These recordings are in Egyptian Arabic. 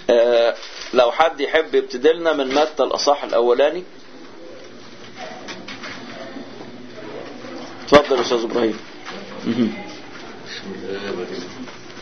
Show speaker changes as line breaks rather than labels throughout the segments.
آه لو حد يحب يبتدي لنا من متى الأصح الأولاني اتفضل يا أستاذ إبراهيم مهم.
بسم الله الرحمن الرحيم.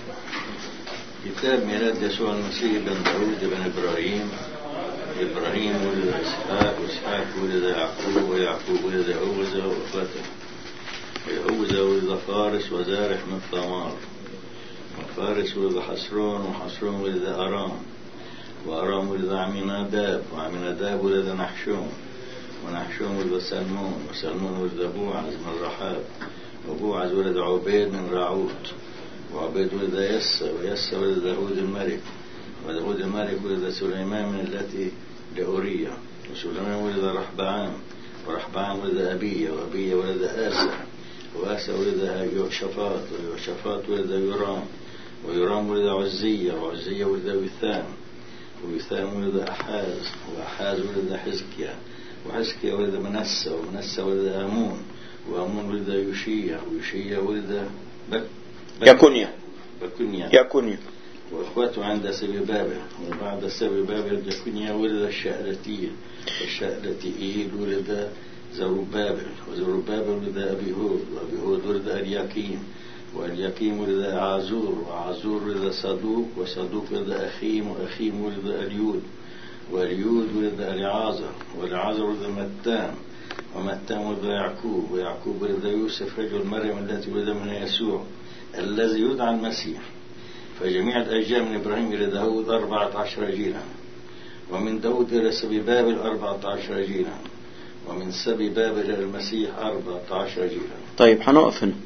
كتاب ميلاد يسوع المسيح بن داود بن إبراهيم إبراهيم ولد إسحاق وإسحاق ولد يعقوب ويعقوب ولد يهوذا وإخوته يهوذا ولد فارس وزارح من ثمار وفارس ولد حسرون وحسرون ولد أرام وأرام ولد عميناداب وعميناداب ولد نحشون ونحشون ولد سلمون وسلمون ولد بوعز من رحاب وبوعز ولد عبيد من راعوت وعبيد ولد يسى ويسى ولد داود الملك وداود الملك ولد سليمان من التي لأورية وسليمان ولد رحبعام ورحبعام ولد أبية وأبية ولد آسى وآسى ولد يوشفاط ويوشفاط ولد يرام ويرام ولد عزية وعزية ولد وثام ووثام ولد أحاز وأحاز ولد حزكيا وحزكيا ولد منسى ومنسى ولد آمون وأمون ولد يوشيا ويوشيا ولد بك بك-
يكونيا
بكونيا
يكونيا
وإخوته عند سبي بابل وبعد سبي بابل جكونيا ولد الشألتيل والشألتيل ولد زروبابل وزروبابل ولد أبي هود وأبي هود ولد ألياكيم وألياكيم ولد عازور وعازور ولد صدوق وصدوق ولد أخيم وأخيم ولد أليود وأليود ولد أليعازر وأليعازر ولد متان ومتان ولد يعقوب ويعقوب ولد يوسف رجل مريم التي ولد من يسوع الذي يدعى المسيح فجميع الأجيال من إبراهيم إلى داود أربعة عشر جيلا ومن داود إلى سبي بابل أربعة عشر جيلا ومن سبي بابل إلى المسيح أربعة عشر جيلا
طيب هنقف هنا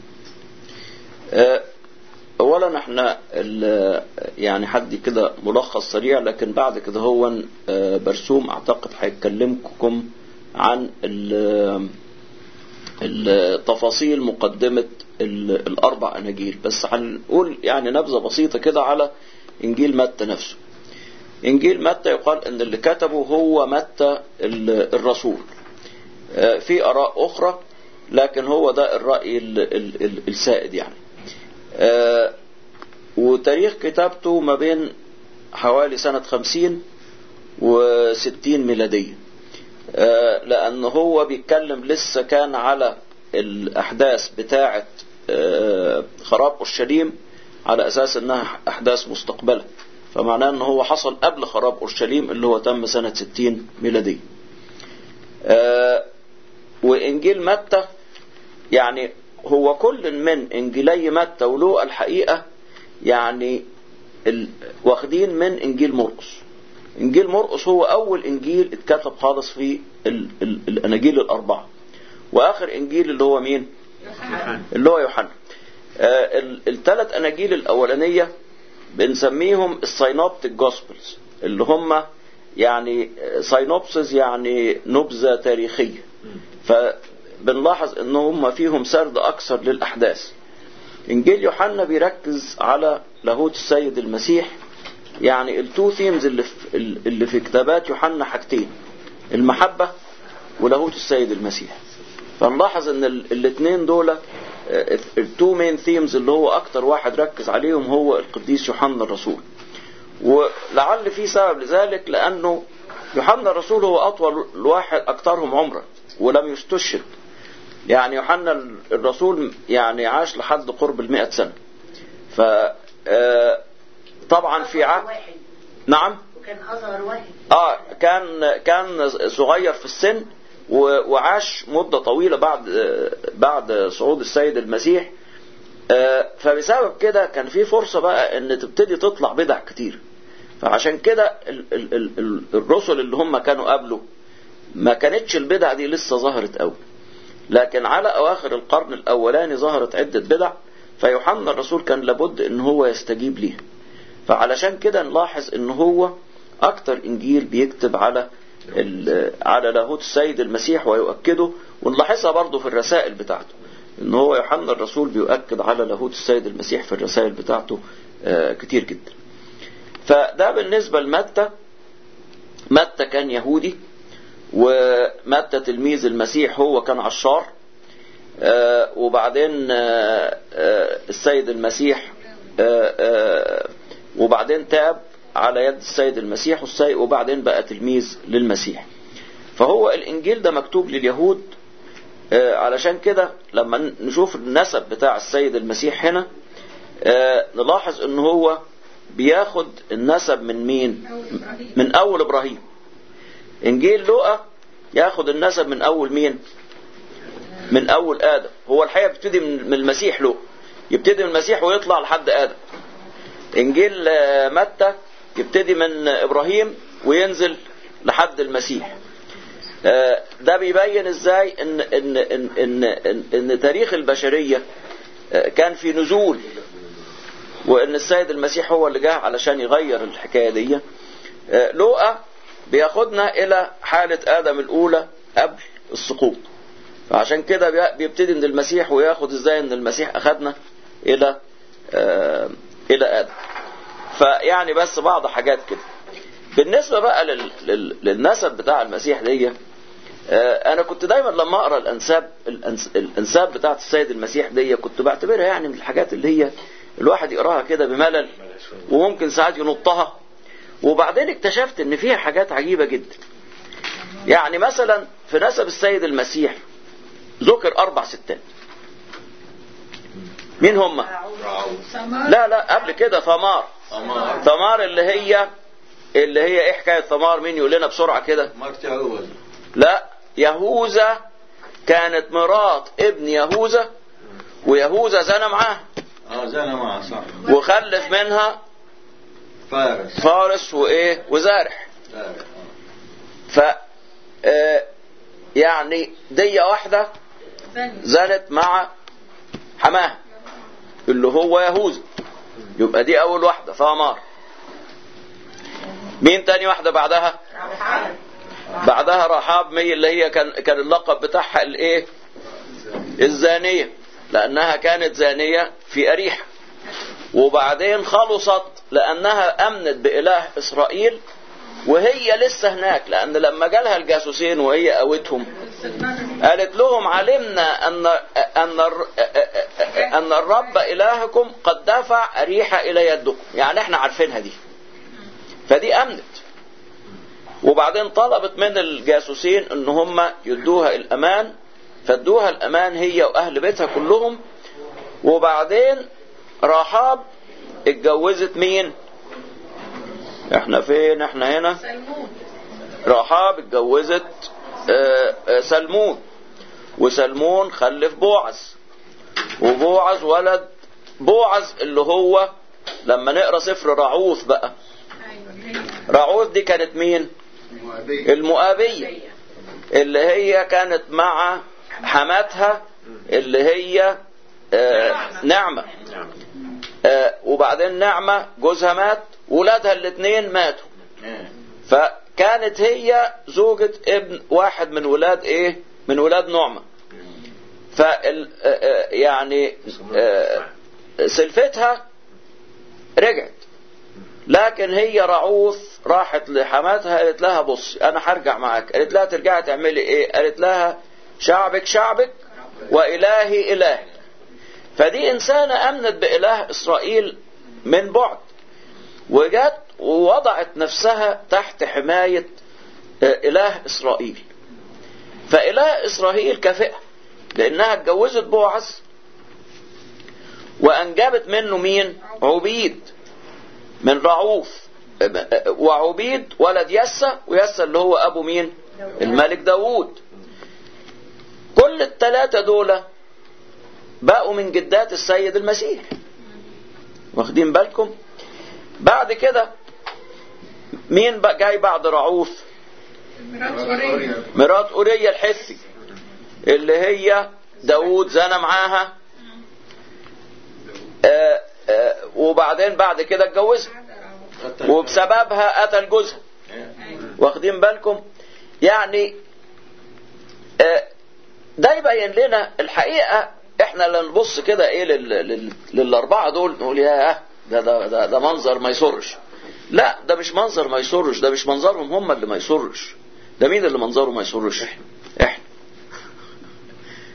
آه، اولا احنا ال- يعني حد كده ملخص سريع لكن بعد كده هو آه، برسوم اعتقد هيكلمكم عن ال- التفاصيل مقدمة ال- الاربع اناجيل بس هنقول يعني نبذة بسيطة كده على انجيل متى نفسه انجيل متى يقال ان اللي كتبه هو متى ال- الرسول آه، في اراء اخرى لكن هو ده الرأي ال- ال- ال- السائد يعني آه، وتاريخ كتابته ما بين حوالي سنة خمسين وستين ميلادية آه، لأن هو بيتكلم لسه كان على الأحداث بتاعة آه، خراب أورشليم على أساس أنها أحداث مستقبلة فمعناه أنه هو حصل قبل خراب أورشليم اللي هو تم سنة ستين ميلادية آه، وإنجيل متى يعني هو كل من انجيلي متى ولوقا الحقيقه يعني ال... واخدين من انجيل مرقس انجيل مرقس هو اول انجيل اتكتب خالص في ال... ال... الاناجيل الاربعه واخر انجيل اللي هو مين اللي هو يوحنا آه ال... الثلاث اناجيل الاولانيه بنسميهم الساينوبتيك جوسبلز اللي هم يعني ساينوبسز يعني نبذه تاريخيه فبنلاحظ ان هم فيهم سرد اكثر للاحداث انجيل يوحنا بيركز على لاهوت السيد المسيح يعني التو ثيمز اللي في اللي في كتابات يوحنا حاجتين المحبه ولاهوت السيد المسيح فنلاحظ ان الاثنين دول التو مين ثيمز اللي هو اكتر واحد ركز عليهم هو القديس يوحنا الرسول ولعل في سبب لذلك لانه يوحنا الرسول هو اطول واحد اكثرهم عمرا ولم يستشهد يعني يوحنا الرسول يعني عاش لحد قرب المئة سنة ف طبعا في عهد نعم
وكان أصغر واحد
اه كان كان صغير في السن وعاش مدة طويلة بعد بعد صعود السيد المسيح فبسبب كده كان في فرصة بقى ان تبتدي تطلع بدع كتير فعشان كده الرسل اللي هم كانوا قبله ما كانتش البدع دي لسه ظهرت قوي لكن على اواخر القرن الاولاني ظهرت عدة بدع فيوحنا الرسول كان لابد ان هو يستجيب ليها فعلشان كده نلاحظ ان هو اكتر انجيل بيكتب على على لاهوت السيد المسيح ويؤكده ونلاحظها برضه في الرسائل بتاعته ان هو يوحنا الرسول بيؤكد على لاهوت السيد المسيح في الرسائل بتاعته كتير جدا فده بالنسبة لمتى متى كان يهودي ومتى تلميذ المسيح هو كان عشار وبعدين السيد المسيح وبعدين تاب على يد السيد المسيح والسيد وبعدين بقى تلميذ للمسيح فهو الانجيل ده مكتوب لليهود آه، علشان كده لما نشوف النسب بتاع السيد المسيح هنا آه، نلاحظ ان هو بياخد النسب من مين من اول ابراهيم انجيل لوقا ياخد النسب من اول مين من اول ادم هو الحقيقه بيبتدي من المسيح لوقا يبتدي من المسيح ويطلع لحد ادم انجيل آه، متى يبتدي من ابراهيم وينزل لحد المسيح آه، ده بيبين ازاي ان ان ان ان, إن, إن تاريخ البشريه آه، كان في نزول وان السيد المسيح هو اللي جه علشان يغير الحكايه دي آه، لوقا بياخدنا الى حاله ادم الاولى قبل السقوط فعشان كده بي- بيبتدي من المسيح وياخد ازاي ان المسيح اخدنا الى آه، الى ادم فيعني بس بعض حاجات كده بالنسبه بقى لل... لل... للنسب بتاع المسيح دي آه، انا كنت دايما لما اقرا الانساب الأنس... الانساب بتاعت السيد المسيح دي كنت بعتبرها يعني من الحاجات اللي هي الواحد يقراها كده بملل وممكن ساعات ينطها وبعدين اكتشفت ان فيها حاجات عجيبه جدا يعني مثلا في نسب السيد المسيح ذكر اربع ستات مين هم لا لا قبل كده ثمار
ثمار
ثمار اللي هي اللي هي ايه حكايه ثمار مين يقول لنا بسرعه كده
مرت عوز
لا يهوذا كانت مرات ابن يهوذا ويهوذا زنى معاه
اه زنا معه صح
وخلف منها
فارس
فارس وايه وزارح
فارس
ف آه، يعني دية واحدة زنت مع حماها اللي هو يهوذا يبقى دي أول واحدة ثمار مين تاني واحدة بعدها بعدها رحاب مي اللي هي كان كان اللقب بتاعها الايه الزانية لأنها كانت زانية في أريحة وبعدين خلصت لأنها أمنت بإله إسرائيل وهي لسه هناك لأن لما جالها الجاسوسين وهي قوتهم قالت لهم علمنا أن أن الر- أن الرب إلهكم قد دفع أريحة إلى يدكم يعني احنا عارفينها دي فدي أمنت وبعدين طلبت من الجاسوسين ان هم يدوها الامان فادوها الامان هي واهل بيتها كلهم وبعدين رحاب اتجوزت مين احنا فين احنا هنا رحاب اتجوزت آه، آه، سلمون وسلمون خلف بوعز وبوعز ولد بوعز اللي هو لما نقرا سفر رعوث بقى رعوث دي كانت مين المؤابية اللي هي كانت مع حماتها اللي هي آه، نعمة آه، وبعدين نعمة جوزها مات ولادها الاثنين ماتوا فكانت هي زوجة ابن واحد من ولاد ايه من ولاد نعمة فال آه، آه، يعني آه، سلفتها رجعت لكن هي رعوث راحت لحماتها قالت لها بص انا هرجع معاك قالت لها ترجعي تعملي ايه قالت لها شعبك شعبك والهي الهك فدي انسانه امنت باله اسرائيل من بعد وجت ووضعت نفسها تحت حمايه آه، اله اسرائيل فاله اسرائيل كفئه لانها اتجوزت بوعز وانجبت منه مين عبيد من رعوف وعبيد ولد يسى ويسى اللي هو ابو مين الملك داوود كل الثلاثة دول بقوا من جدات السيد المسيح واخدين بالكم بعد كده مين بقى جاي بعد رعوف مرات أوريا الحثي اللي هي داوود زنى معاها آه آه وبعدين بعد كده اتجوزها وبسببها قتل جوزها واخدين بالكم يعني آه، ده يبين لنا الحقيقة احنا لما نبص كده ايه لل... لل... للاربعة دول نقول يا ده ده ده, ده منظر ما يسرش لا ده مش منظر ما يسرش ده مش منظرهم هم اللي ما يسرش ده مين اللي منظره ما يسرش احنا احنا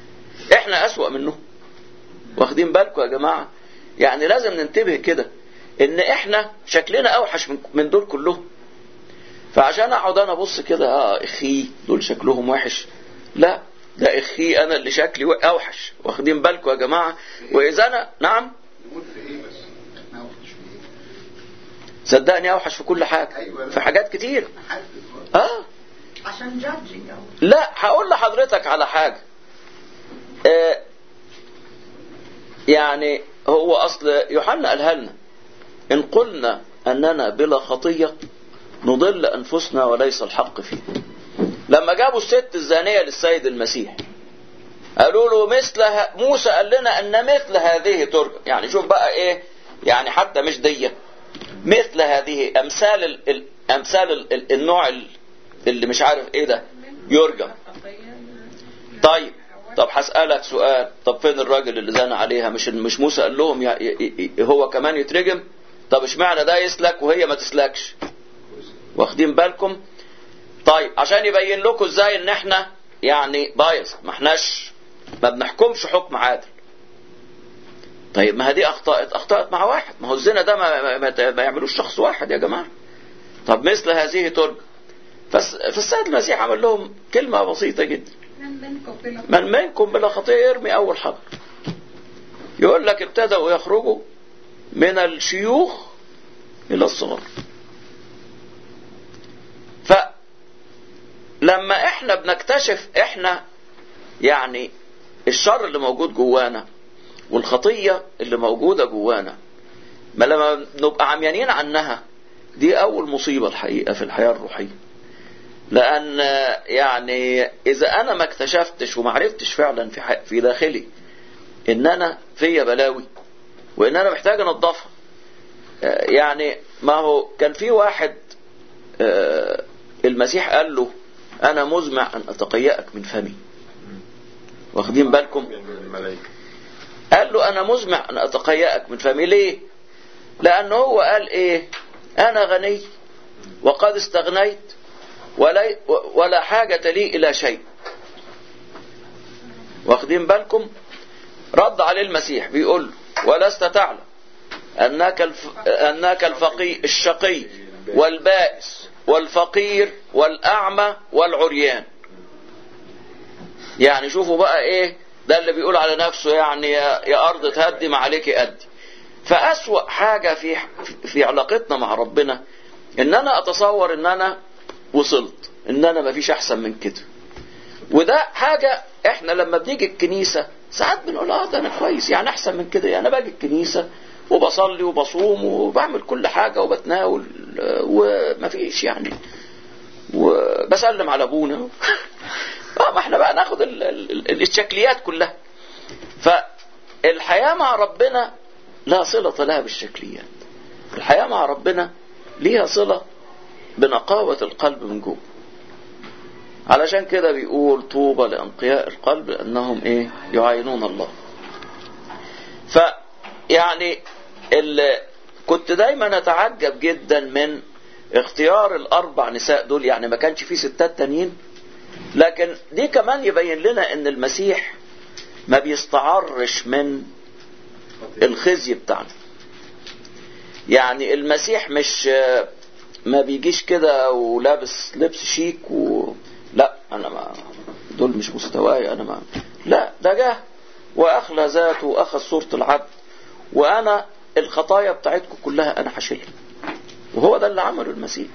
احنا اسوأ منهم واخدين بالكم يا جماعة يعني لازم ننتبه كده ان احنا شكلنا اوحش من, من دول كلهم فعشان اقعد انا ابص كده اه اخي دول شكلهم وحش لا ده اخي انا اللي شكلي اوحش واخدين بالكم يا جماعه واذا انا نعم
نقول في ايه بس احنا اوحش في ايه
صدقني اوحش في كل حاجه
أيوة.
في حاجات كتير
محدد
اه
عشان جادجنج او
لا هقول لحضرتك على حاجه آه يعني هو اصل يوحنا قالها لنا ان قلنا اننا بلا خطيه نضل انفسنا وليس الحق فيه لما جابوا الست الزانيه للسيد المسيح قالوا له مثل ه- موسى قال لنا ان مثل هذه ترجم يعني شوف بقى ايه يعني حتى مش ديه مثل هذه امثال ال- ال- امثال ال- ال- النوع ال- اللي مش عارف ايه ده يرجم طيب طب هسألك سؤال طب فين الراجل اللي زنى عليها مش مش موسى قال لهم يا ي- ي- هو كمان يترجم طب اشمعنى ده يسلك وهي ما تسلكش واخدين بالكم طيب عشان يبين لكم ازاي ان احنا يعني بايظ ما احناش ما بنحكمش حكم عادل طيب ما هذه اخطأت اخطأت مع واحد ما هو الزنا ده ما, ما, ما, ما يعملوش شخص واحد يا جماعه طب مثل هذه ترجم فس- فالسيد المسيح عمل لهم كلمه بسيطه جدا
من منكم بلا
من منكم بلا خطيئة يرمي أول حجر يقول لك ابتدأوا يخرجوا من الشيوخ إلى الصغار فلما احنا بنكتشف احنا يعني الشر اللي موجود جوانا والخطية اللي موجودة جوانا ما لما نبقى عميانين عنها دي أول مصيبة الحقيقة في الحياة الروحية لأن يعني إذا أنا ما اكتشفتش وما عرفتش فعلا في ح- في داخلي إن أنا فيا بلاوي وإن أنا محتاج أنضفها آه، يعني ما هو كان في واحد آه، المسيح قال له أنا مزمع أن أتقيأك من فمي واخدين بالكم
الملائكة
قال له أنا مزمع أن أتقيأك من فمي ليه لأنه هو قال إيه أنا غني وقد استغنيت ولا, ولا حاجة لي إلى شيء واخدين بالكم رد عليه المسيح بيقول له ولست تعلم أنك, الف... أنك الفقي الشقي والبائس والفقير والأعمى والعريان يعني شوفوا بقى ايه ده اللي بيقول على نفسه يعني يا, يا ارض تهدي ما عليك ادي فاسوأ حاجة في في علاقتنا مع ربنا ان انا اتصور ان انا وصلت ان انا مفيش احسن من كده وده حاجة احنا لما بنيجي الكنيسة ساعات بنقول اه ده انا كويس يعني احسن من كده يعني انا باجي الكنيسة وبصلي وبصوم وبعمل كل حاجة وبتناول آه، ومفيش يعني وبسلم على ابونا اه ما احنا بقى ناخد ال- ال- ال- الشكليات كلها فالحياة مع ربنا لا صلة لها بالشكليات الحياة مع ربنا ليها صلة بنقاوة القلب من جوه علشان كده بيقول طوبى لأنقياء القلب لأنهم إيه يعينون الله فيعني ال- كنت دايما أتعجب جدا من اختيار الأربع نساء دول يعني ما كانش فيه ستات تانيين لكن دي كمان يبين لنا ان المسيح ما بيستعرش من الخزي بتاعنا يعني المسيح مش ما بيجيش كده ولابس لبس شيك و لا انا ما دول مش مستواي انا ما لا ده جه واخلى ذاته واخذ صورة العبد وانا الخطايا بتاعتكم كلها انا هشيلها وهو ده اللي عمله المسيح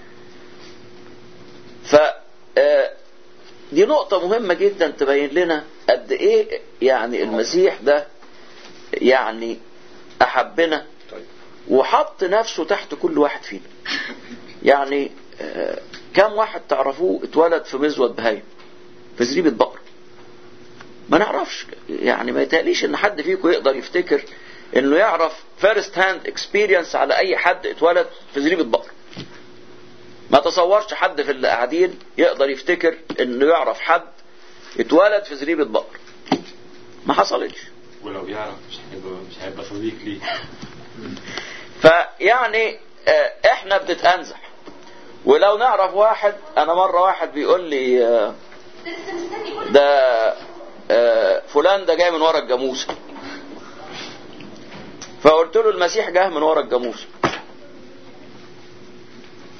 ف آه، دي نقطة مهمة جدا تبين لنا قد ايه يعني المسيح ده يعني احبنا وحط نفسه تحت كل واحد فينا يعني آه، كم واحد تعرفوه اتولد في مزود بهايم في زريبة بقر ما نعرفش يعني ما يتقليش ان حد فيكم يقدر يفتكر انه يعرف فيرست هاند اكسبيرينس على اي حد اتولد في زريبة بقر ما تصورش حد في اللي قاعدين يقدر يفتكر انه يعرف حد اتولد في زريبة بقر ما حصلتش
ولو يعرف مش هيبقى مش هيبقى صديق ليه
فيعني آه، احنا بنتأنزح ولو نعرف واحد انا مرة واحد بيقول لي آه، ده آه، فلان ده جاي من ورا الجاموسة فقلت له المسيح جه من ورا الجاموسة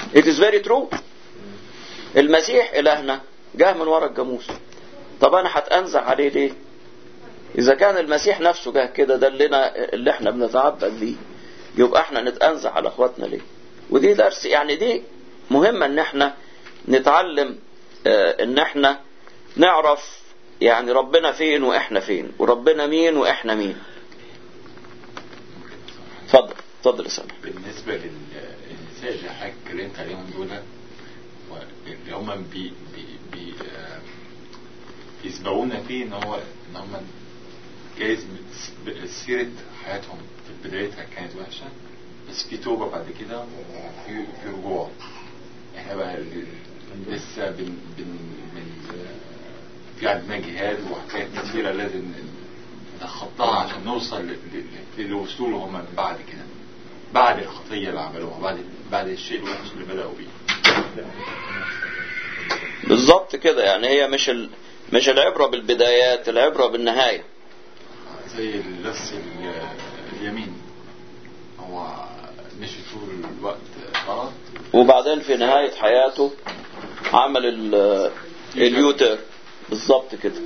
It is very true المسيح إلهنا جه من ورا الجاموس طب أنا هتأنزع عليه ليه إذا كان المسيح نفسه جه كده دلنا اللي احنا بنتعبد ليه يبقى احنا نتأنزع على اخواتنا ليه ودي درس يعني دي مهمة ان احنا نتعلم اه ان احنا نعرف يعني ربنا فين واحنا فين وربنا مين واحنا مين اتفضل اتفضل يا سامح
بالنسبة للنساء اللي حضرتك اتكلمت عليهم دول اللي هم بي بي بي آه، بيسبقونا فيه ان هو ان هم جايز ب- سيرة حياتهم في بدايتها كانت وحشة بس في توبة بعد كده وفي في رجوع احنا بقى ال- لسه بن بن بن آه، في عندنا جهاد وحكايات كتيرة لازم نتخطاها عشان نوصل ل- ل- للي وصلوا هم بعد كده بعد الخطية اللي عملوها بعد بعد الشيء الوحش اللي بدأوا بيه
بالظبط كده يعني هي مش ال... مش العبرة بالبدايات العبرة بالنهاية
زي اللص ال- اليمين هو مشي طول الوقت غلط
وبعدين في نهاية حياته عمل ال- اليوتر بالظبط كده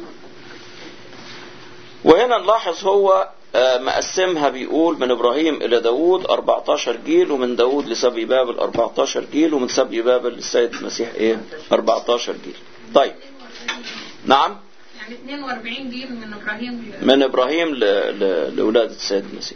وهنا نلاحظ هو آه، مقسمها بيقول من ابراهيم الى داود 14 جيل ومن داود لسبي بابل 14 جيل ومن سبي بابل للسيد المسيح ايه 14 جيل طيب نعم
يعني 42 جيل من ابراهيم ل-
من ابراهيم ل... ل... لولادة السيد المسيح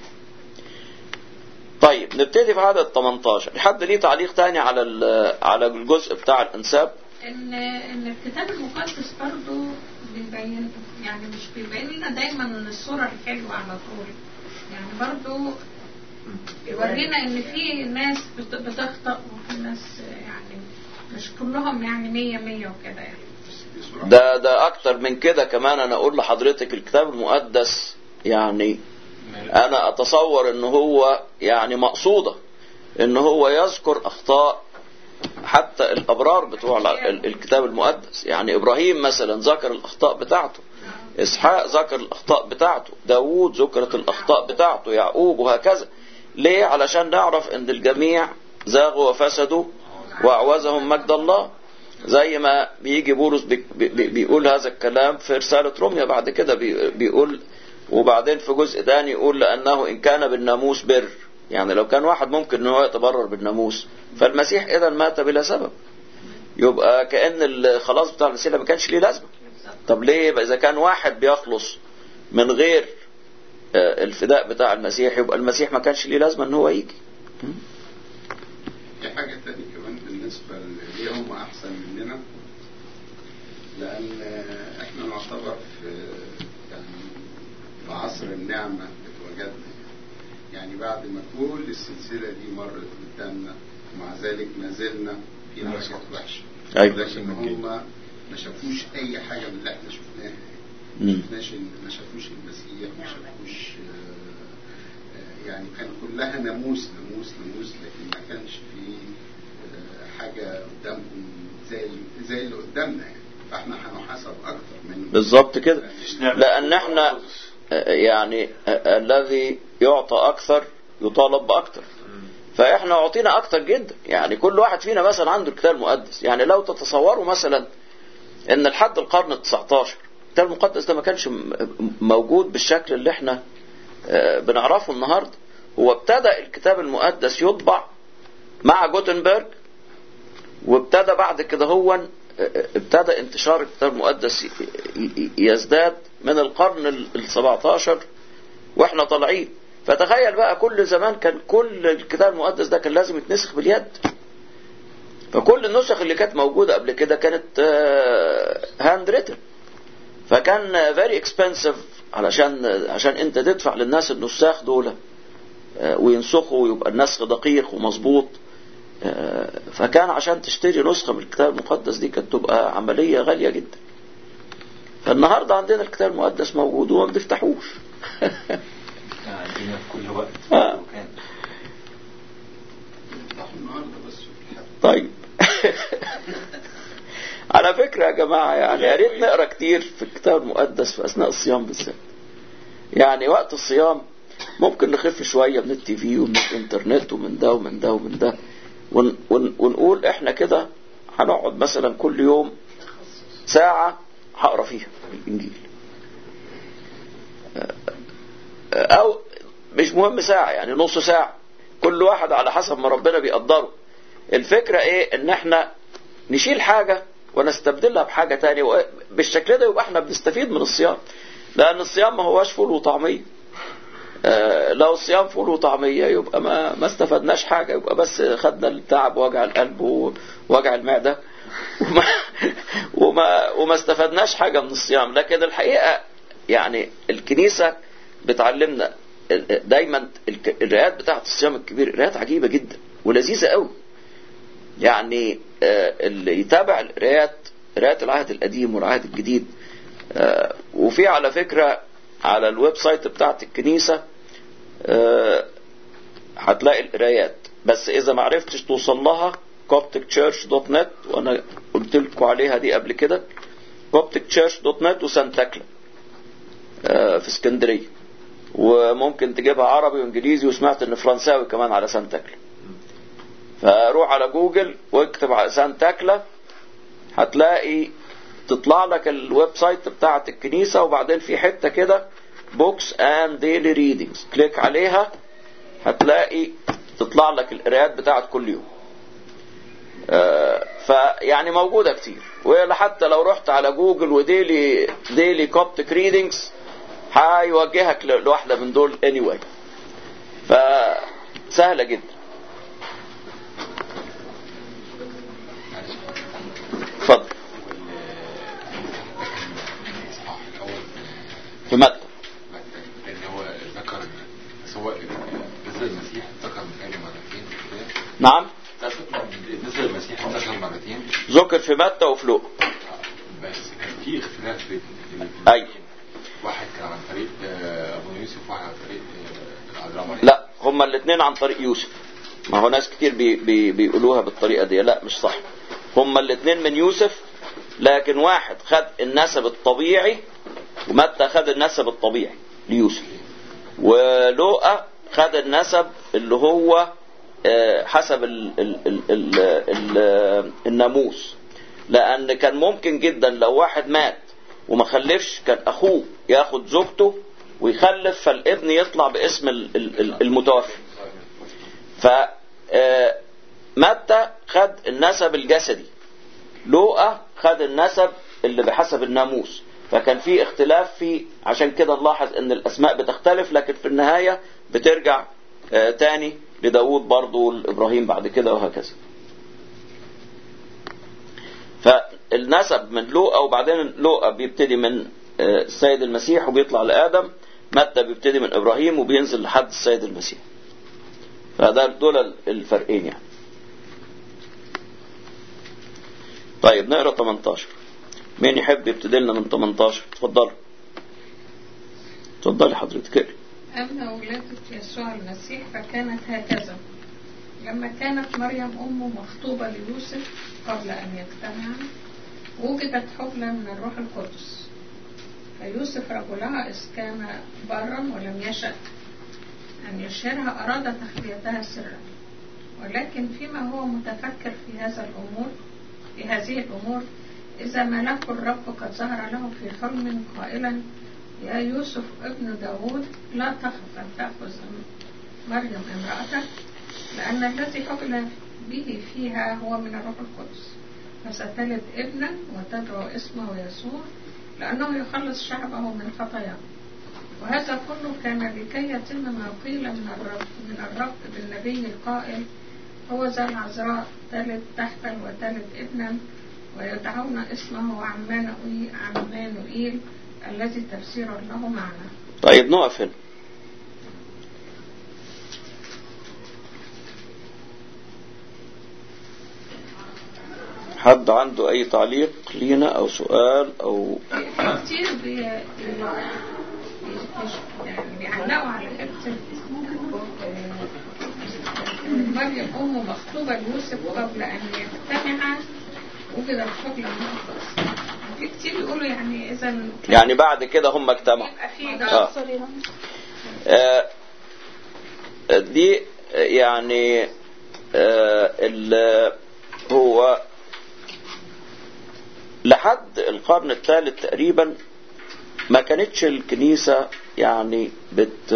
طيب نبتدي في عدد 18 حد ليه تعليق تاني على ال... على الجزء بتاع الانساب
ان ان الكتاب المقدس برضه بيبين يعني مش بيبين لنا دايما الصوره الحلوه على طول يعني برضه يورينا ان في ناس بت- بتخطأ وفي ناس يعني مش كلهم يعني مية مية وكده يعني
ده ده اكتر من كده كمان انا اقول لحضرتك الكتاب المقدس يعني انا اتصور ان هو يعني مقصودة ان هو يذكر اخطاء حتى الابرار بتوع ال- ال- الكتاب المقدس يعني ابراهيم مثلا ذكر الاخطاء بتاعته اسحاق ذكر الاخطاء بتاعته داوود ذكرت الاخطاء بتاعته يعقوب وهكذا ليه علشان نعرف ان الجميع زاغوا وفسدوا واعوزهم مجد الله زي ما بيجي بولس بي بي بيقول هذا الكلام في رسالة روميا بعد كده بي بيقول وبعدين في جزء تاني يقول لأنه إن كان بالناموس بر يعني لو كان واحد ممكن ان هو يتبرر بالناموس فالمسيح إذا مات بلا سبب يبقى كأن الخلاص بتاع المسيح ما كانش ليه لازمة طب ليه يبقى إذا كان واحد بيخلص من غير آه، الفداء بتاع المسيح يبقى المسيح ما كانش ليه لازمة ان هو يجي
في حاجة تانية كمان بالنسبة ل- ليه هم أحسن مننا لأن إحنا نعتبر في يعني في عصر النعمة اتوجدنا يعني بعد ما كل السلسلة دي مرت قدامنا ومع ذلك ما زلنا في حاجات وحشة
أيوة.
لكن هم ما شافوش أي حاجة من اللي إحنا شفناها
مم.
ما شفناش ما شافوش المسيح ما شافوش آه، آه، يعني كان كلها ناموس ناموس ناموس لكن ما كانش في آه، حاجة قدامهم زي زي اللي قدامنا يعني فاحنا هنحاسب أكتر من
بالظبط كده لأن احنا آه، يعني آه، الذي يعطى أكثر يطالب بأكثر فاحنا اعطينا اكتر جدا يعني كل واحد فينا مثلا عنده الكتاب المقدس يعني لو تتصوروا مثلا ان لحد القرن ال 19 الكتاب المقدس ده ما كانش م- موجود بالشكل اللي احنا آه، بنعرفه النهارده هو ابتدى الكتاب المقدس يطبع مع جوتنبرج وابتدى بعد كده هو آه، ابتدى انتشار الكتاب المقدس ي- ي- يزداد من القرن ال 17 واحنا طالعين فتخيل بقى كل زمان كان كل الكتاب المقدس ده كان لازم يتنسخ باليد فكل النسخ اللي كانت موجودة قبل كده كانت هاند ريتن فكان فيري اكسبنسيف علشان عشان انت تدفع للناس النساخ دول آه، وينسخوا ويبقى النسخ دقيق ومظبوط آه، فكان عشان تشتري نسخة من الكتاب المقدس دي كانت تبقى عملية غالية جدا فالنهاردة عندنا الكتاب المقدس موجود وما بنفتحوش
كان عندنا في كل وقت
آه.
وكان
راح النهارده بس في الحد.
طيب على فكرة يا جماعة يعني يا ريت نقرا كتير في الكتاب المقدس في أثناء الصيام بالذات يعني وقت الصيام ممكن نخف شوية من التي في ومن الإنترنت ومن ده ومن ده ومن ده ون ون ونقول احنا كده هنقعد مثلا كل يوم ساعة هقرا فيها الانجيل او مش مهم ساعة يعني نص ساعة كل واحد على حسب ما ربنا بيقدره الفكرة ايه ان احنا نشيل حاجة ونستبدلها بحاجة تانية بالشكل ده يبقى احنا بنستفيد من الصيام لان الصيام ما هوش فول وطعمية آه لو الصيام فول وطعمية يبقى ما ما استفدناش حاجة يبقى بس خدنا التعب ووجع القلب ووجع المعدة وما وما وما استفدناش حاجة من الصيام لكن الحقيقة يعني الكنيسة بتعلمنا دايما القراءات بتاعت الصيام الكبير قراءات عجيبة جدا ولذيذة قوي يعني اللي يتابع القراءات قراءات العهد القديم والعهد الجديد وفي على فكرة على الويب سايت بتاعت الكنيسة هتلاقي القرايات بس إذا ما عرفتش توصل لها copticchurch.net وأنا قلت لكم عليها دي قبل كده copticchurch.net وسانتاكلا في اسكندرية وممكن تجيبها عربي وانجليزي وسمعت ان فرنساوي كمان على سانتاكلا فروح على جوجل واكتب على سانتاكلا هتلاقي تطلع لك الويب سايت بتاعت الكنيسة وبعدين في حتة كده بوكس اند ديلي ريدنجز كليك عليها هتلاقي تطلع لك القراءات بتاعت كل يوم آه فيعني موجودة كتير وحتى لو رحت على جوجل وديلي ديلي كوبتك ريدنجز هيوجهك لواحدة من دول anyway فسهلة جدا اتفضل في متى
اللي هو ذكر سواء نزل المسيح ذكر مكاني مرتين كده
نعم
نزل المسيح ذكر مرتين
ذكر في متى وفي لوقا
بس كان في اختلاف في
اي
واحد كان عن طريق ابو يوسف وواحد عن طريق العذراء مريم
لا هما الاثنين عن طريق يوسف ما هو ناس كتير بي بي بيقولوها بالطريقة دي لا مش صح هما الاثنين من يوسف لكن واحد خد النسب الطبيعي ومتى خد النسب الطبيعي ليوسف ولوقا خد النسب اللي هو حسب ال ال ال ال ال الناموس لان كان ممكن جدا لو واحد مات وما خلفش كان اخوه ياخد زوجته ويخلف فالابن يطلع باسم المتوفي ف متى خد النسب الجسدي لوقا خد النسب اللي بحسب الناموس فكان في اختلاف في عشان كده نلاحظ ان الاسماء بتختلف لكن في النهاية بترجع تاني لداود برضو لابراهيم بعد كده وهكذا فالنسب من لوقا وبعدين لوقا بيبتدي من السيد المسيح وبيطلع لآدم متى بيبتدي من إبراهيم وبينزل لحد السيد المسيح فده دول الفرقين يعني طيب نقرا 18 مين يحب يبتدي لنا من 18 اتفضل اتفضلي حضرتك اقري
أما ولادة يسوع المسيح فكانت هكذا لما كانت مريم أمه مخطوبة ليوسف قبل أن يجتمعا وجدت حبلى من الروح القدس فيوسف رجلها إذ كان برا ولم يشأ أن يشهرها أراد تخليتها سرا ولكن فيما هو متفكر في هذا الأمور في هذه الأمور إذا ملك الرب قد ظهر له في حلم قائلا يا يوسف ابن داود لا تخف أن تأخذ مريم امرأتك لأن الذي حبل به فيها هو من الروح القدس فستلد ابنا وتدعو اسمه يسوع لأنه يخلص شعبه من خطاياه وهذا كله كان لكي يتم ما قيل من الرب من الرب بالنبي القائل هو ذا العذراء تلد تحتا وتلد ابنا ويدعون اسمه عمانوئيل عمانوئيل الذي تفسيرا له معنى
طيب نقف هنا حد عنده اي تعليق لينا او سؤال او
كتير بي يعني بيعلقوا على حته مريم امه مخطوبه ليوسف قبل ان يجتمعا وجدت حبلى مقدس في كتير يقولوا يعني اذا
يعني بعد كده هم اجتمعوا
يبقى في
آه. آه، دي يعني آه، ال- هو لحد القرن الثالث تقريبا ما كانتش الكنيسة يعني بت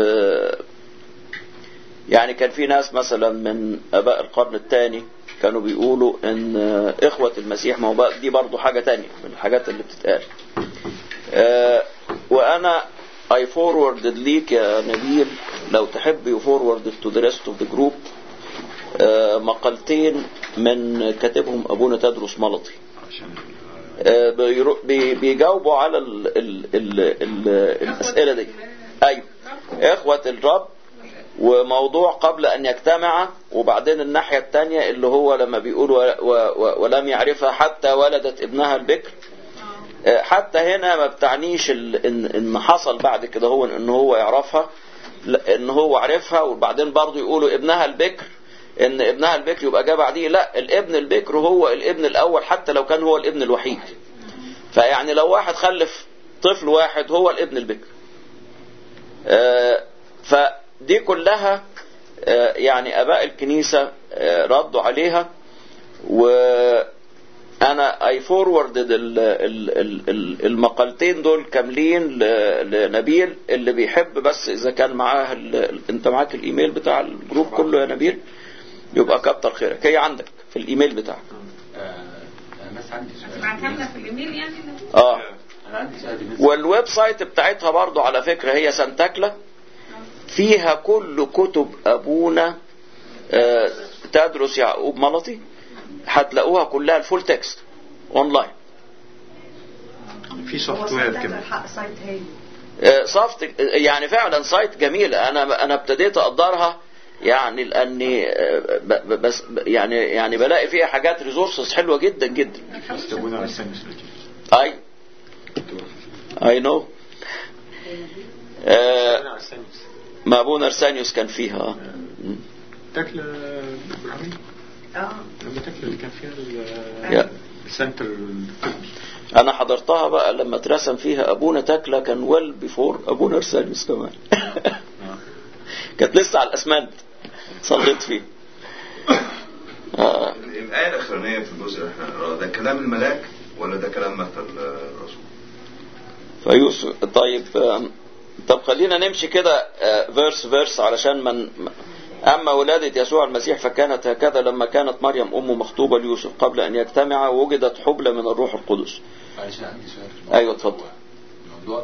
يعني كان في ناس مثلا من اباء القرن الثاني كانوا بيقولوا ان اخوة المسيح ما هو بقى- دي برضو حاجة تانية من الحاجات اللي بتتقال آه، وانا I forwarded ليك يا نبيل لو تحب you forwarded to the rest of the group آه، مقالتين من كاتبهم ابونا تدرس ملطي آه، بيرو- بي- بيجاوبوا على ال ال ال ال الاسئله دي ايوه اخوه الرب وموضوع قبل ان يجتمع وبعدين الناحيه الثانيه اللي هو لما بيقول و- و- ولم يعرفها حتى ولدت ابنها البكر آه، حتى هنا ما بتعنيش ال- ان ان حصل بعد كده هو ان هو يعرفها لا، ان هو عرفها وبعدين برضه يقولوا ابنها البكر ان ابنها البكر يبقى جه بعديه لا الابن البكر هو الابن الاول حتى لو كان هو الابن الوحيد فيعني لو واحد خلف طفل واحد هو الابن البكر آه، فدي كلها آه، يعني اباء الكنيسه آه، ردوا عليها وانا اي فوروردد المقالتين دول كاملين ل- لنبيل اللي بيحب بس اذا كان معاه ال- ال- انت معاك الايميل بتاع الجروب كله يا نبيل يبقى كتر خيرك هي عندك في الايميل بتاعك
آه، انا بس عندي سؤال
تبعتها لنا في الايميل يعني
اه
انا عندي سؤال بالنسبه
والويب سايت بتاعتها برضو على فكرة هي سانتاكلا فيها كل كتب أبونا آه، تدرس يعقوب ملطي هتلاقوها كلها الفول تكست اونلاين
في سوفت
هو
وير
سايت
كمان
الحق سايت هايل
آه، صفت يعني فعلا سايت جميل انا انا ابتديت اقدرها يعني لاني آه، ب- ب- بس يعني يعني بلاقي فيها حاجات ريسورسز حلوه جدا جدا
استبونا والسنس الكتير
اي اي نو ما ابونا ارسانيوس كان فيها آه.
تاكل ابراهيم
اه
لما تاكل اللي كان فيها
يا.
ال- السنتر الطبي
انا حضرتها بقى لما اترسم فيها ابونا تكلا كان ويل بيفور ابونا ارسانيوس كمان كانت لسه على الاسمنت صليت فيه آه.
الآية الأخرانية في الجزء اللي احنا هنقراه ده كلام الملاك ولا ده كلام متى الرسول؟
فيوسف طيب آم، طب خلينا نمشي كده فيرس فيرس علشان من أما ولادة يسوع المسيح فكانت هكذا لما كانت مريم أمه مخطوبة ليوسف قبل أن يجتمع وجدت حبلى من الروح القدس
معلش أنا عندي سؤال في الموضوع.
أيوة، اتفضل.
الموضوع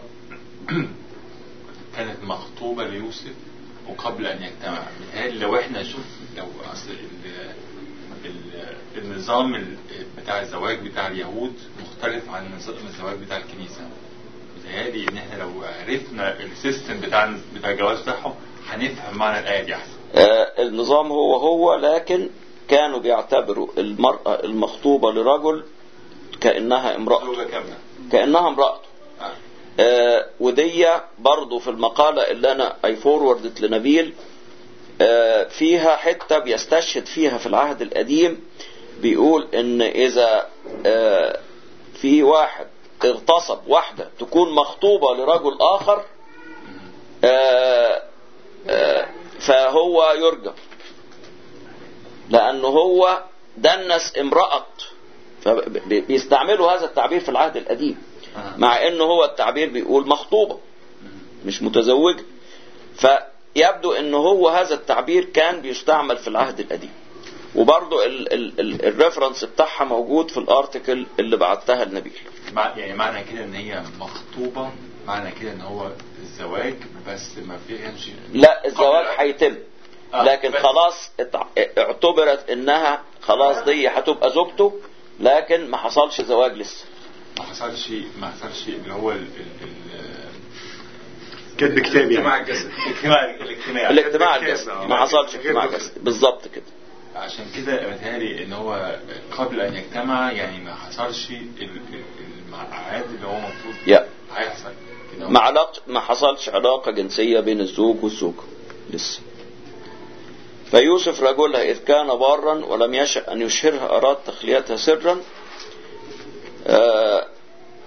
كانت مخطوبة ليوسف وقبل أن يجتمع متهيألي لو احنا شوف لو أصل ال- ال- النظام ال- بتاع الزواج بتاع اليهود مختلف عن نظام الزواج بتاع الكنيسة متهيألي إن احنا لو عرفنا السيستم بتاع بتاع الجواز بتاعهم هنفهم معنى الآية دي أحسن
آه، النظام هو هو لكن كانوا بيعتبروا المرأة المخطوبة لرجل كأنها امرأة
زوجة كاملة
كأنها امرأته
آه.
آه، ودي برضو في المقالة اللي أنا أي فوروردت لنبيل آه، فيها حتة بيستشهد فيها في العهد القديم بيقول إن إذا آه، في واحد اغتصب واحدة تكون مخطوبة لرجل آخر آه، آه، فهو يرجم لأنه هو دنس امرأة فبيستعملوا هذا التعبير في العهد القديم
آه.
مع انه هو التعبير بيقول مخطوبة مش متزوجة فيبدو ان هو هذا التعبير كان بيستعمل في العهد القديم وبرضو ال- ال- ال- الريفرنس بتاعها موجود في الارتكل اللي بعتها لنبيل
مع يعني معنى كده ان هي مخطوبة معنى كده ان هو الزواج بس ما فيهاش
لا الزواج هيتم
آه،
لكن
بس-
خلاص اتع- اعتبرت انها خلاص دي هتبقى زوجته لكن ما حصلش زواج لسه
ما حصلش ما حصلش اللي هو ال ال ال
كاتب كتاب
مع
يعني
الجسد
الاجتماع الاجتماع
الاجتماع
كده،
الجسدي
آه.
ما حصلش
غير
اجتماع
جسدي.
جسدي بالظبط كده
عشان كده متهيألي ان هو قبل ان يجتمع يعني ما حصلش ال- ال- الميعاد اللي هو المفروض
يا
هيحصل كده
ما علاقة ما حصلش علاقة جنسية بين الزوج والزوجة لسه فيوسف رجلها إذ كان بارا ولم يشأ أن يشهرها أراد تخليتها سرا آه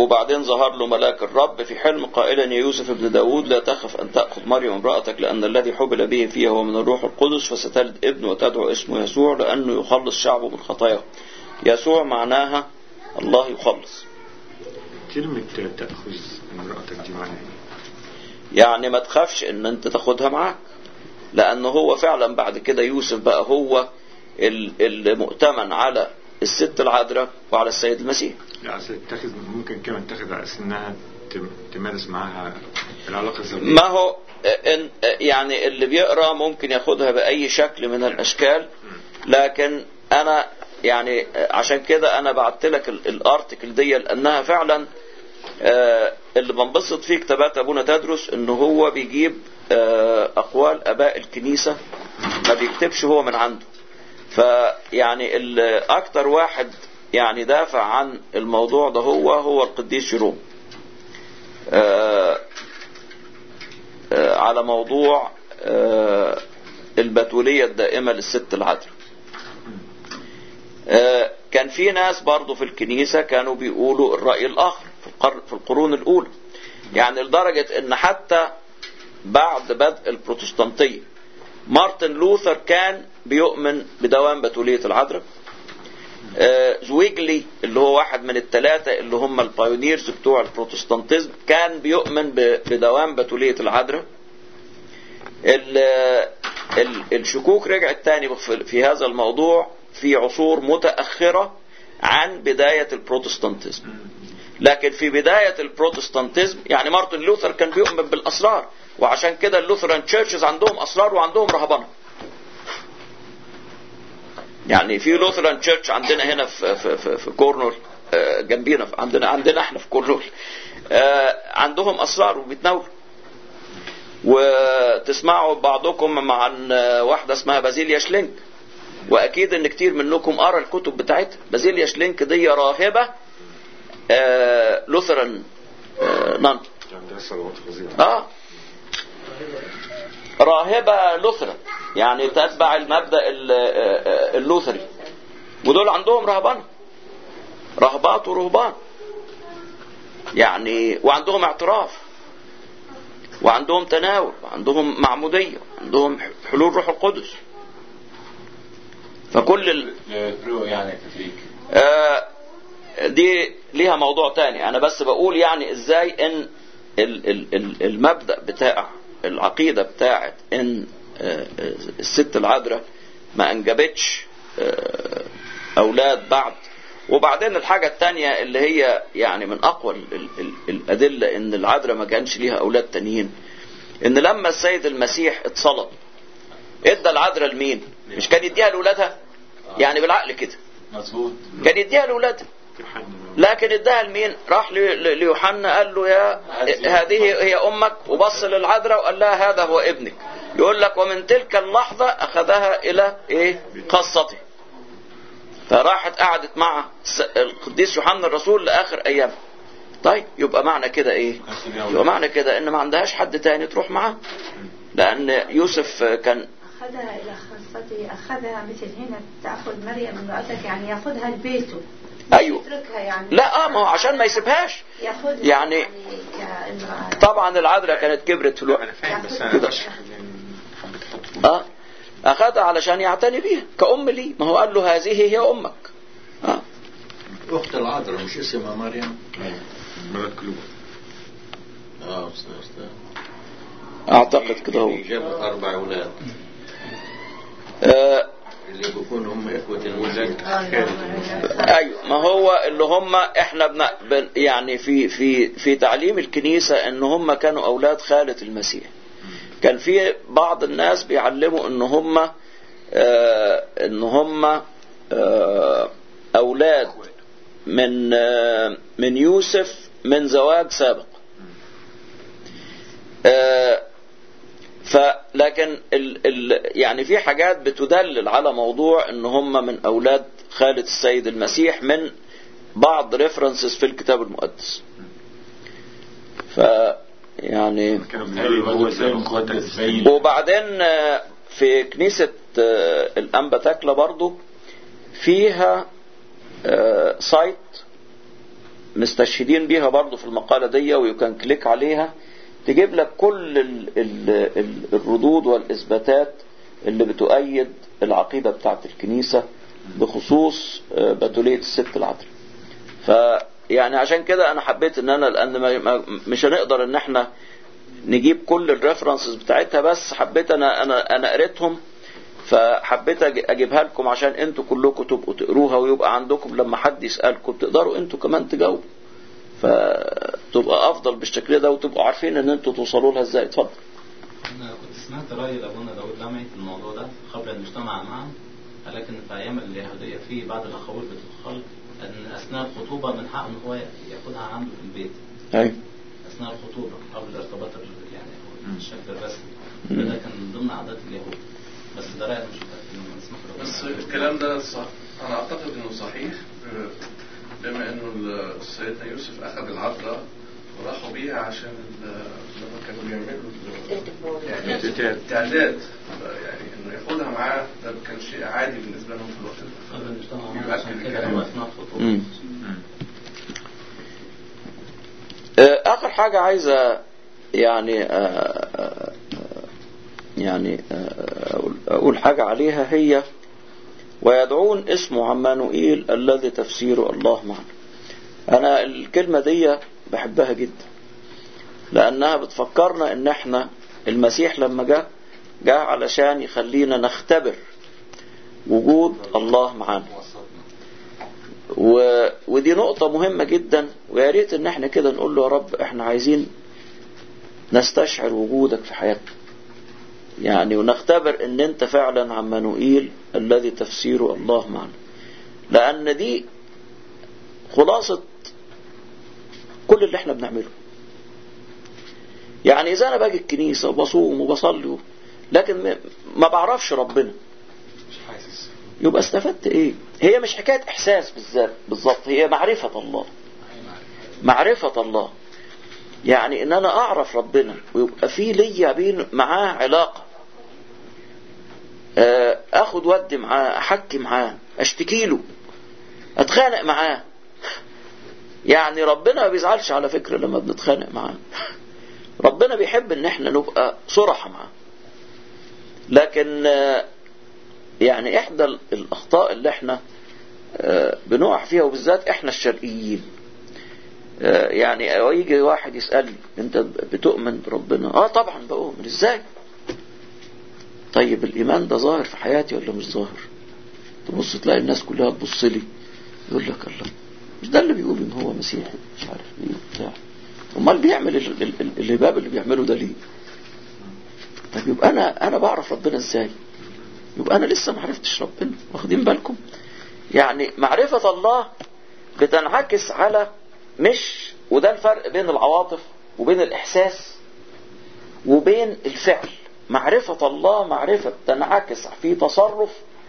وبعدين ظهر له ملاك الرب في حلم قائلا يا يوسف ابن داود لا تخف أن تأخذ مريم امرأتك لأن الذي حبل به فيها هو من الروح القدس فستلد ابن وتدعو اسمه يسوع لأنه يخلص شعبه من خطاياه يسوع معناها الله يخلص
كلمة تأخذ امرأتك دي معناها ايه؟
يعني ما تخافش ان انت تاخدها معاك لانه هو فعلا بعد كده يوسف بقى هو ال- المؤتمن على الست العذراء وعلى السيد المسيح
لا أصل تاخذ ممكن كمان تاخذ على أساس إنها تم- تمارس معاها العلاقة الزوجية
ما هو إن يعني اللي بيقرا ممكن ياخدها باي شكل من الاشكال لكن انا يعني عشان كده انا بعت لك ال- الارتكل دي لانها فعلا آه، اللي بنبسط فيه كتابات ابونا تدرس ان هو بيجيب آه، اقوال اباء الكنيسه ما بيكتبش هو من عنده فيعني ال- اكتر واحد يعني دافع عن الموضوع ده هو هو القديس جيروم آه، آه، على موضوع آه، البتولية الدائمة للست العذراء آه، كان في ناس برضو في الكنيسة كانوا بيقولوا الرأي الآخر في القر- في القرون الأولى يعني لدرجة ان حتى بعد بدء البروتستانتية مارتن لوثر كان بيؤمن بدوام بتولية العذراء آه، زويجلي اللي هو واحد من الثلاثة اللي هم البايونيرز بتوع البروتستانتيزم كان بيؤمن ب- بدوام بتولية العذراء ال- ال- الشكوك رجعت تاني في- في هذا الموضوع في عصور متأخرة عن بداية البروتستانتيزم لكن في بداية البروتستانتيزم يعني مارتن لوثر كان بيؤمن بالأسرار وعشان كده اللوثران تشيرشز عندهم أسرار وعندهم رهبنة يعني في لوثران تشيرش عندنا هنا في في في, في كورنول آه، جنبينا في- عندنا عندنا احنا في كورنول آه، عندهم اسرار وبيتناولوا وتسمعوا بعضكم عن آه، واحده اسمها بازيليا شلينك واكيد ان كتير منكم قرا الكتب بتاعتها بازيليا شلينك دي راهبه آه، لوثران آه، نان
عندها صلوات فظيعة
اه راهبة لوثرا يعني تتبع المبدأ ال- آه، اللوثري ودول عندهم رهبان رهبات ورهبان يعني وعندهم اعتراف وعندهم تناول وعندهم معمودية وعندهم حلول روح القدس فكل ال...
رو يعني كاثوليك
آه، دي ليها موضوع تاني انا بس بقول يعني ازاي ان ال- ال- ال- المبدأ بتاع العقيدة بتاعت ان آه، آه، الست العذراء ما انجبتش آه، اولاد بعد وبعدين الحاجة التانية اللي هي يعني من اقوى ال- ال- ال- الادلة ان العذراء ما كانش ليها اولاد تانيين ان لما السيد المسيح اتصلب ادى العذراء لمين مش كان يديها لاولادها يعني بالعقل كده
مظبوط
كان يديها لاولادها
يوحنا
لكن اداها لمين راح ل- ل- ليوحنا قال له يا هذه هي امك وبص للعذراء وقال لها هذا هو ابنك يقول لك ومن تلك اللحظة اخذها الى ايه خاصته فراحت قعدت مع الس- القديس يوحنا الرسول لاخر ايام طيب يبقى معنى كده ايه يبقى معنى كده ان ما عندهاش حد تاني تروح معاه لان يوسف كان
أخذها إلى خاصته أخذها مثل هنا تأخذ مريم امرأتك يعني يأخذها لبيته مش
أيوه.
يتركها يعني
لا اه ما هو عشان ما يسيبهاش
يأخذها
يعني-
كامرأة
طبعا العذراء كانت كبرت في الوقت
أنا فاهم بس
كده.
أنا بشرح يعني حبيت أحط
اه اخذها علشان يعتني بيها كأم لي ما هو قال له هذه هي امك اه
أخت العذراء مش اسمها مريم
مرات قلوب
اه أستاذ أستاذ
اعتقد كده هو
اللي جابت أربع أولاد
آه
اللي بيكونوا هم إخوة الملك
ايوه ما هو اللي هم احنا بن بن- يعني في في في تعليم الكنيسه ان هم كانوا اولاد خاله المسيح كان في بعض الناس بيعلموا ان هم آه ان هم آه اولاد من آه من يوسف من زواج سابق آه فلكن ال ال يعني في حاجات بتدلل على موضوع ان هم من اولاد خالة السيد المسيح من بعض ريفرنسز في الكتاب المقدس ف يعني
كانوا بيقولوا هو زي مقدس
باين
وبعدين آه، في كنيسة آه، الأنبا تاكلة برضو فيها آه، سايت مستشهدين بيها برضو في المقالة دي ويكن كليك عليها تجيب لك كل ال ال ال الردود والإثباتات اللي بتؤيد العقيدة بتاعت الكنيسة بخصوص آه، بتولية الست العذراء فيعني عشان كده انا حبيت ان انا لان ما ما- مش هنقدر ان احنا نجيب كل الريفرنسز بتاعتها بس حبيت انا انا انا قريتهم فحبيت أج- اجيبها لكم عشان انتوا كلكم تبقوا تقروها ويبقى عندكم لما حد يسالكم تقدروا انتوا كمان تجاوبوا فتبقى افضل بالشكل ده وتبقوا عارفين ان انتوا توصلوا لها ازاي اتفضل
أنا كنت سمعت رأي لأبونا داود لمعي في الموضوع ده قبل أن نجتمع معهم ولكن في أيام اليهودية في بعض الأخوات بتدخل أن أثناء الخطوبة من حقه إن هو ياخدها عنده في البيت
ايوه
أثناء الخطوبة قبل الارتباط ال- يعني
مم.
الشكل الرسمي
مم.
ده كان من ضمن عادات اليهود بس ده رأي أنا مش متأكد إنه مسموح له.
بس الكلام ده صح انا اعتقد انه صحيح آه، بما انه ال- سيدنا يوسف اخذ العذراء وراحوا بيها عشان ال- لما كانوا بيعملوا ال- يعني
الاعتداد.
التعداد يعني انه ياخدها معاه ده كان شيء عادي بالنسبه لهم في الوقت ده
قبل أن نجتمع معهم
يبقى
عشان
كده
كده
كلام.
هو أثناء الخطوبة
مم. آه، اخر حاجة عايزة يعني آه، آه، آه، يعني آه، أقول- اقول حاجة عليها هي ويدعون اسمه عمانوئيل الذي تفسيره الله معنا انا الكلمة دي بحبها جدا لانها بتفكرنا ان احنا المسيح لما جاء جاء علشان يخلينا نختبر وجود الله معانا و... ودي نقطة مهمة جدا ويا ريت ان احنا كده نقول له يا رب احنا عايزين نستشعر وجودك في حياتنا يعني ونختبر ان انت فعلا عمانوئيل الذي تفسيره الله معنا لان دي خلاصة كل اللي احنا بنعمله يعني اذا انا باجي الكنيسة وبصوم وبصلي لكن ما- ما بعرفش ربنا
مش حاسس
يبقى استفدت ايه هي مش حكاية احساس بالذات بالظبط هي معرفة الله معرفة الله يعني ان انا اعرف ربنا ويبقى في ليا بين معاه علاقة آه، اخد ودي معاه احكي معاه اشتكي له اتخانق معاه يعني ربنا ما بيزعلش على فكرة لما بنتخانق معاه ربنا بيحب ان احنا نبقى صرحة معاه لكن آه، يعني احدى ال- الاخطاء اللي احنا آه، بنقع فيها وبالذات احنا الشرقيين آه، يعني يجي واحد يسألني انت بتؤمن بربنا اه طبعا بؤمن ازاي طيب الايمان ده ظاهر في حياتي ولا مش ظاهر تبص تلاقي الناس كلها تبص لي يقول لك الله مش ده اللي بيقول ان هو مسيحي مش عارف ايه بتاع امال بيعمل ال- ال- ال- الهباب اللي بيعمله ده ليه طيب يبقى انا انا بعرف ربنا ازاي يبقى انا لسه ما عرفتش ربنا واخدين بالكم يعني معرفة الله بتنعكس على مش وده الفرق بين العواطف وبين الإحساس وبين الفعل معرفة الله معرفة تنعكس في تصرف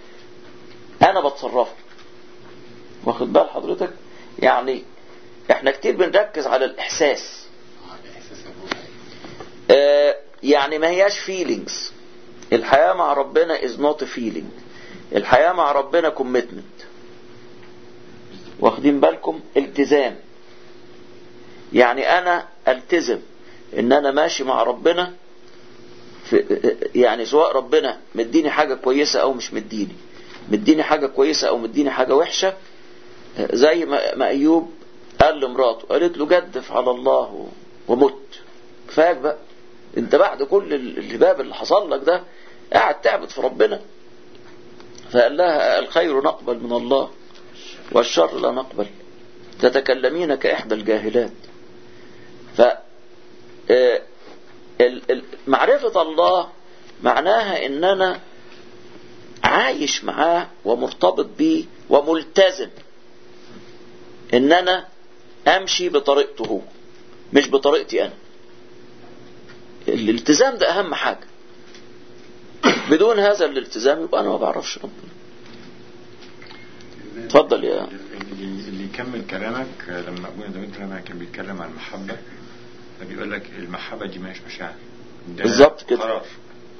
أنا بتصرفه واخد بال حضرتك يعني احنا كتير بنركز على الإحساس
احساس الروح
آه يعني ما هياش feelings الحياة مع ربنا is not a feeling الحياة مع ربنا commitment واخدين بالكم التزام يعني انا التزم ان انا ماشي مع ربنا في يعني سواء ربنا مديني حاجة كويسة او مش مديني مديني حاجة كويسة او مديني حاجة وحشة زي ما ما ايوب قال لمراته قالت له جدف على الله ومت كفاك بقى انت بعد كل الهباب اللي حصل لك ده قاعد تعبد في ربنا فقال لها الخير نقبل من الله والشر لا نقبل تتكلمين كإحدى الجاهلات ف آه، ال- ال- معرفة الله معناها ان انا عايش معاه ومرتبط بيه وملتزم ان انا امشي بطريقته هو مش بطريقتي انا الالتزام ده اهم حاجة بدون هذا الالتزام يبقى انا ما بعرفش ربنا اتفضل يا
اللي اللي يكمل كلامك لما ابونا داود لما كان بيتكلم عن المحبة فبيقول لك المحبة دي مش مشاعر ده
بالظبط كده.
قرار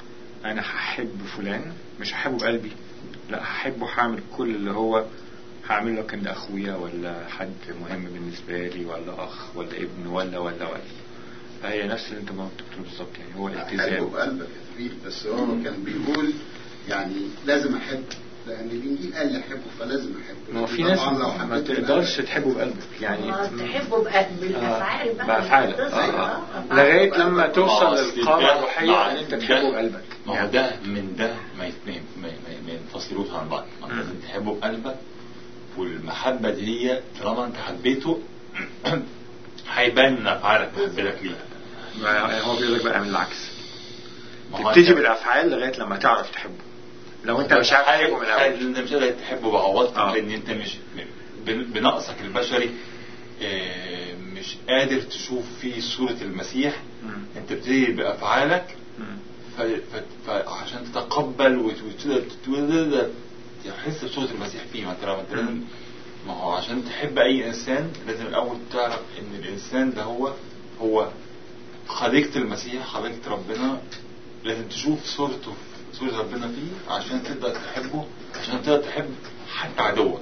انا هحب فلان مش هحبه بقلبي لا هحبه هعمل كل اللي هو هعمل له كان اخويا ولا حد مهم بالنسبه لي ولا اخ ولا ابن ولا ولا ولا فهي نفس اللي انت ما بتقوله بالظبط يعني هو
احبه
الالتزام
بقلبك يا فريد بس هو كان بيقول يعني لازم احب لان الانجيل قال لي احبه فلازم احبه
ما هو في ناس
طبعاً لو
ما
حبيت
تقدرش تحبه بقلبك يعني
ما تحبه بقى بالافعال بقى
بأفعالك
تصل،
آه.
آه، أفعال.
لغاية لما توصل
ما هو أصل
للقامة
ده
الروحية
مع
ان انت
ده-
تحبه بقلبك
ما هو ده من ده ما يتنام ما ما- ما ينفصلوش عن بعض ما انت لازم تحبه بقلبك والمحبة دي هي طالما انت حبيته هيبان من افعالك محبتك ليه
ما- هو بيقول لك بقى من العكس
ما هو
تبتدي
أنت-
بالافعال لغاية لما تعرف تحبه لو انت مش عارف تحبه من
حاجة
الاول
انت مش قادر تحبه بعوضك
آه.
لان انت مش بن- بنقصك البشري آه، مش قادر تشوف فيه صورة المسيح
مم.
انت بتبتدي بافعالك
مم.
ف- ف- فعشان تتقبل وت- وتقدر تقدر تحس بصورة المسيح فيه ما انت لما انت لازم ما هو عشان تحب اي انسان لازم الاول تعرف ان الانسان ده هو هو خليقة المسيح خليقة ربنا لازم تشوف صورته صورة ربنا فيه عشان تقدر تحبه عشان تقدر تحب حتى عدوك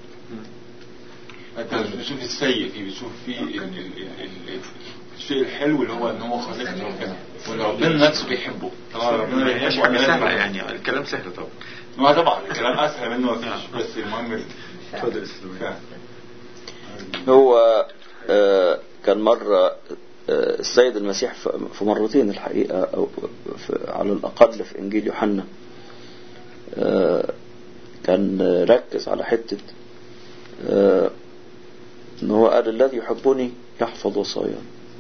انت مش بتشوف السيء فيه بتشوف فيه ال- ال- ال- ال- الشيء الحلو اللي هو ان هو خليقة ربنا وان ربنا نفسه بيحبه طبعا ربنا
ما هيش
بيحبه
حاجة
أنا
سهلة
لازم-
يعني الكلام سهل طبعا
ما طبعا الكلام اسهل منه مفيش بس المهم ال-
اتفضل اسلام
فعلا.
هو آه، كان مرة آه، السيد المسيح في في مرتين الحقيقة أو في على الأقل في إنجيل يوحنا آه، كان ركز على حتة آه، إن هو قال الذي يحبني يحفظ وصاياي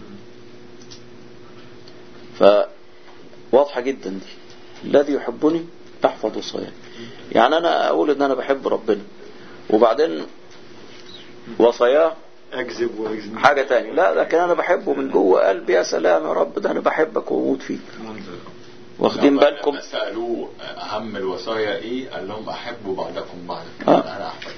فواضحة جدا دي الذي يحبني يحفظ وصاياي يعني أنا أقول إن أنا بحب ربنا وبعدين وصاياه
اكذب واكذب
حاجة تانية لا لكن أنا بحبه من جوه قلبي يا سلام يا رب ده أنا بحبك وأموت فيك
منظر
واخدين
لما-
بالكم
لما سألوه أهم الوصايا إيه قال لهم أحبوا بعضكم بعضا
آه.
أنا أحبك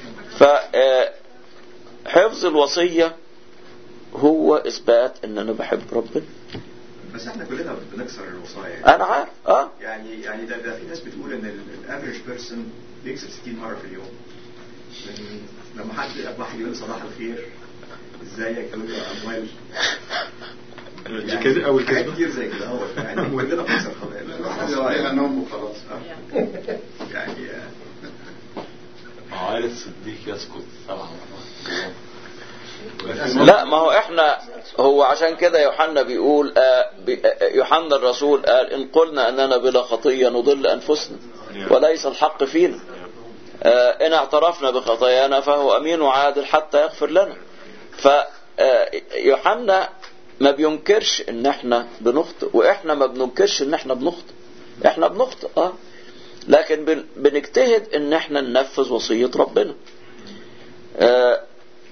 فحفظ الوصية هو إثبات إن أنا بحب ربنا
بس احنا كلنا بنكسر الوصايا يعني.
أنا عارف أه
يعني يعني ده, ده في ناس بتقول ان الافريج بيرسون بيكسب 60 مره في اليوم من لما حد واحد يقول صباح الخير ازيك يقول له اموال
دي كده اول
حاجات
كذبة
كتير زي كده هو يعني كلنا بنكسر
الواحد
خلاص
يقضيها نوم وخلاص
يعني
ما هو قال الصديق يسكت سبع مرات
لا ما هو إحنا هو عشان كده يوحنا بيقول آه بي- آه، يوحنا الرسول قال إن قلنا أننا بلا خطية نضل أنفسنا وليس الحق فينا آه، إن اعترفنا بخطايانا فهو أمين وعادل حتى يغفر لنا فيوحنا ما بينكرش ان احنا بنخطئ واحنا ما بننكرش ان احنا بنخطئ احنا بنخطئ اه لكن بن- بنجتهد ان احنا ننفذ وصية ربنا آه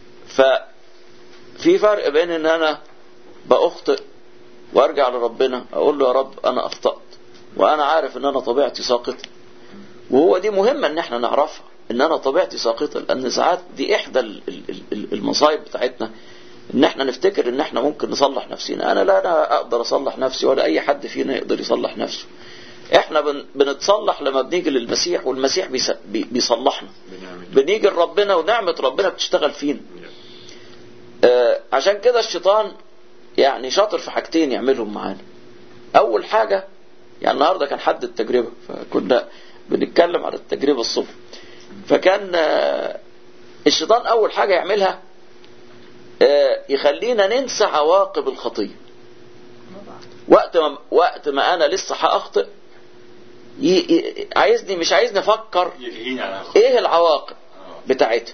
ففي فرق بين ان انا بأخطئ وارجع لربنا اقول له يا رب انا اخطأت وانا عارف ان انا طبيعتي ساقطة وهو دي مهمة ان احنا نعرفها ان انا طبيعتي ساقطة لان ساعات دي احدى ال- ال- ال- المصايب بتاعتنا ان احنا نفتكر ان احنا ممكن نصلح نفسنا انا لا انا اقدر اصلح نفسي ولا اي حد فينا يقدر يصلح نفسه احنا بن- بنتصلح لما بنيجي للمسيح والمسيح بيس- بي- بيصلحنا بنيجي لربنا ونعمة ربنا بتشتغل فينا آه عشان كده الشيطان يعني شاطر في حاجتين يعملهم معانا اول حاجة يعني النهاردة كان حد التجربة فكنا بنتكلم على التجربة الصبح فكان آه، الشيطان اول حاجة يعملها آه، يخلينا ننسى عواقب الخطية وقت ما وقت ما انا لسه هاخطئ ي- ي- عايزني مش عايزني افكر
يلهيني على الخطأ.
ايه العواقب بتاعتها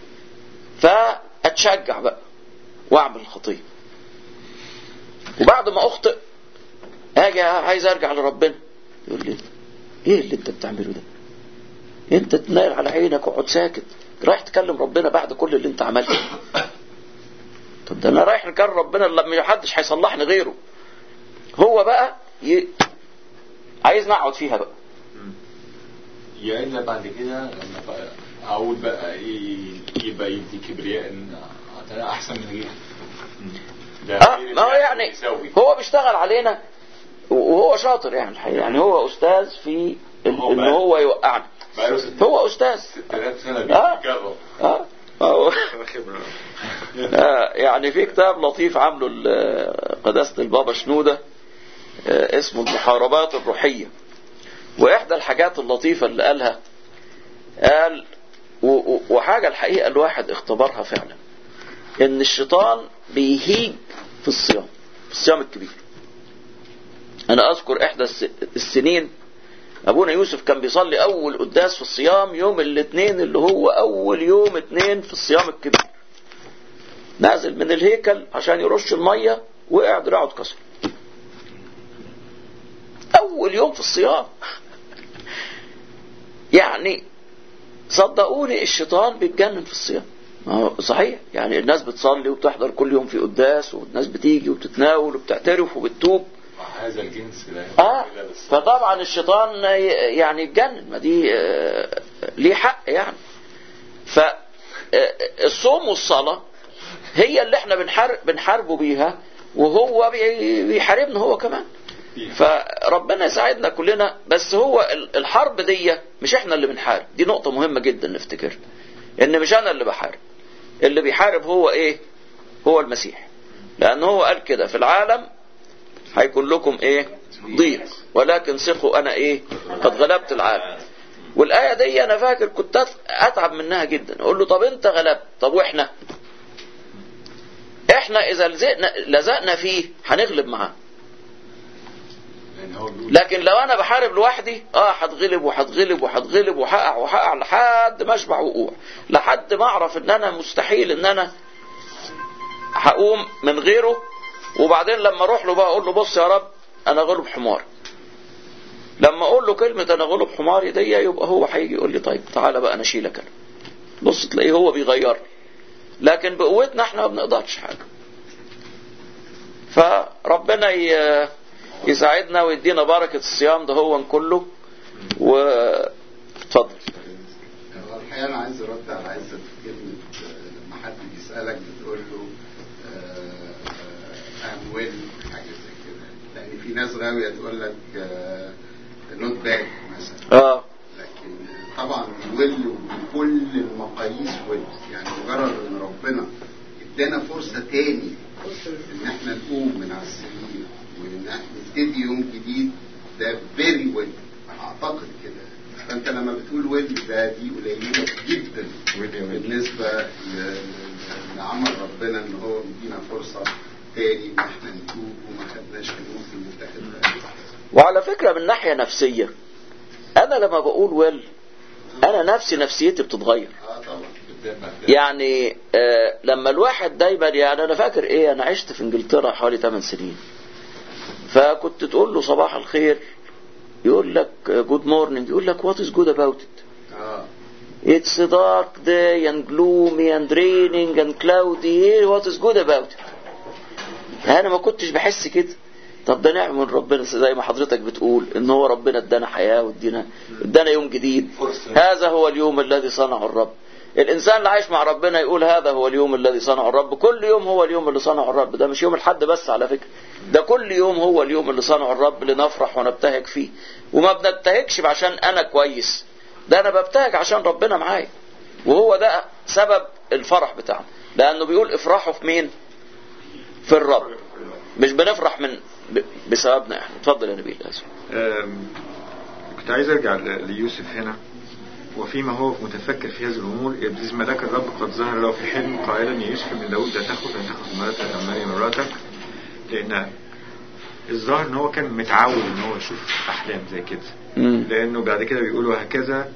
فاتشجع بقى واعمل الخطيه وبعد ما اخطئ اجي عايز ارجع لربنا يقول لي ايه اللي انت بتعمله ده انت تنايل على عينك واقعد ساكت رايح تكلم ربنا بعد كل اللي انت عملته طب ده انا رايح نكلم ربنا لما محدش هيصلحني غيره هو بقى ي... عايز نقعد فيها بقى
يا الا بعد كده لما بقى اقول بقى ايه يبقى يدي كبرياء ان انا احسن من غيري ده
اه
غيري
ما هو
اللي
يعني
يسوي.
هو بيشتغل علينا وهو شاطر يعني الحقيقة يعني هو استاذ في ال-
هو
ان
بقى-
هو يوقعنا
بقاله ست-
هو استاذ
6000 سنة
آه.
بيتجرب
اه هو
خبرة
آه، يعني في كتاب لطيف عامله ال- قداسة البابا شنودة آه، اسمه المحاربات الروحية وإحدى الحاجات اللطيفة اللي قالها قال و- و- وحاجة الحقيقة الواحد اختبرها فعلا إن الشيطان بيهيج في الصيام في الصيام الكبير أنا أذكر إحدى الس- السنين أبونا يوسف كان بيصلي أول قداس في الصيام يوم الاثنين اللي هو أول يوم اثنين في الصيام الكبير نازل من الهيكل عشان يرش المية وقع دراعه اتكسر أول يوم في الصيام يعني صدقوني الشيطان بيتجنن في الصيام ما هو صحيح يعني الناس بتصلي وبتحضر كل يوم في قداس والناس بتيجي وبتتناول وبتعترف وبتتوب
هذا الجنس لا
اه
يمكن إلا بالصبر.
فطبعا الشيطان ي- يعني يتجنن ما دي آه، ليه حق يعني فالصوم والصلاة هي اللي احنا بنحارب بنحاربه بيها وهو بي- بيحاربنا هو كمان فربنا يساعدنا كلنا بس هو ال- الحرب دي مش احنا اللي بنحارب دي نقطة مهمة جدا نفتكرها ان مش انا اللي بحارب اللي بيحارب هو ايه هو المسيح لان هو قال كده في العالم هيكون لكم ايه ضيق ولكن ثقوا انا ايه قد غلبت العالم والايه دي انا فاكر كنت أت- اتعب منها جدا اقول له طب انت غلبت طب واحنا احنا اذا لزقنا لزقنا فيه هنغلب معاه
لأن هو بيقول
لكن لو انا بحارب لوحدي اه هتغلب وهتغلب وهتغلب وهقع وهقع لحد ما اشبع وقوع لحد ما اعرف ان انا مستحيل ان انا هقوم من غيره وبعدين لما اروح له بقى اقول له بص يا رب انا غلب حماري لما اقول له كلمة انا غلب حماري دي يبقى هو هيجي يقول لي طيب تعالى بقى انا اشيلك انا بص تلاقيه هو بيغيرني لكن بقوتنا احنا ما بنقدرش حاجة فربنا ي- يساعدنا ويدينا بركة الصيام ده هو كله واتفضل
هو الحقيقة أنا عايز أرد على عزة في كلمة آه، لما حد بيسألك بتقول له أم ويل حاجة زي كده لأن في ناس غاوية تقول لك نوت باك مثلا
اه
لكن طبعا ويل بكل المقاييس ويل يعني مجرد إن ربنا ادانا فرصة تاني إن إحنا نقوم من على السرير وإن إحنا نبتدي يوم جديد ده فيري ويل أعتقد كده فأنت لما بتقول ويل ده دي قليلة جدا بالنسبة ل- ل- لعمل ربنا إن هو مدينا فرصة تاني إن إحنا نتوب وما خدناش كان ممكن نتاخد
وعلى فكرة من ناحية نفسية أنا لما بقول ويل أنا نفسي نفسيتي بتتغير
اه طبعا
يعني آه لما الواحد دايما يعني أنا فاكر إيه أنا عشت في إنجلترا حوالي 8 سنين فكنت تقول له صباح الخير يقول لك جود مورنينج يقول لك وات از جود اباوت ات
اه
It's a dark day and gloomy and raining and cloudy. What is good about it? أنا ما كنتش بحس كده. طب ده نعمة من ربنا زي ما حضرتك بتقول إن هو ربنا ادانا حياة وادينا ادانا يوم جديد. هذا هو اليوم الذي صنعه الرب. الإنسان اللي عايش مع ربنا يقول هذا هو اليوم الذي صنعه الرب. كل يوم هو اليوم اللي صنعه الرب. ده مش يوم الحد بس على فكرة. ده كل يوم هو اليوم اللي صنعه الرب لنفرح ونبتهج فيه. وما بنبتهجش عشان أنا كويس. ده انا ببتهج عشان ربنا معايا وهو ده سبب الفرح بتاعنا لانه بيقول افرحوا في مين في الرب مش بنفرح من ب- بسببنا احنا اتفضل يا نبيل اسف
أم، كنت عايز ارجع ل- ليوسف هنا وفيما هو متفكر في هذه الامور يبدز ملاك الرب قد ظهر له في حلم قائلا يا يوسف من داود لا تخف ان تاخذ مراتك او مريم مراتك لان الظاهر ان هو كان متعود ان هو يشوف احلام زي كده
مم.
لانه بعد كده بيقولوا هكذا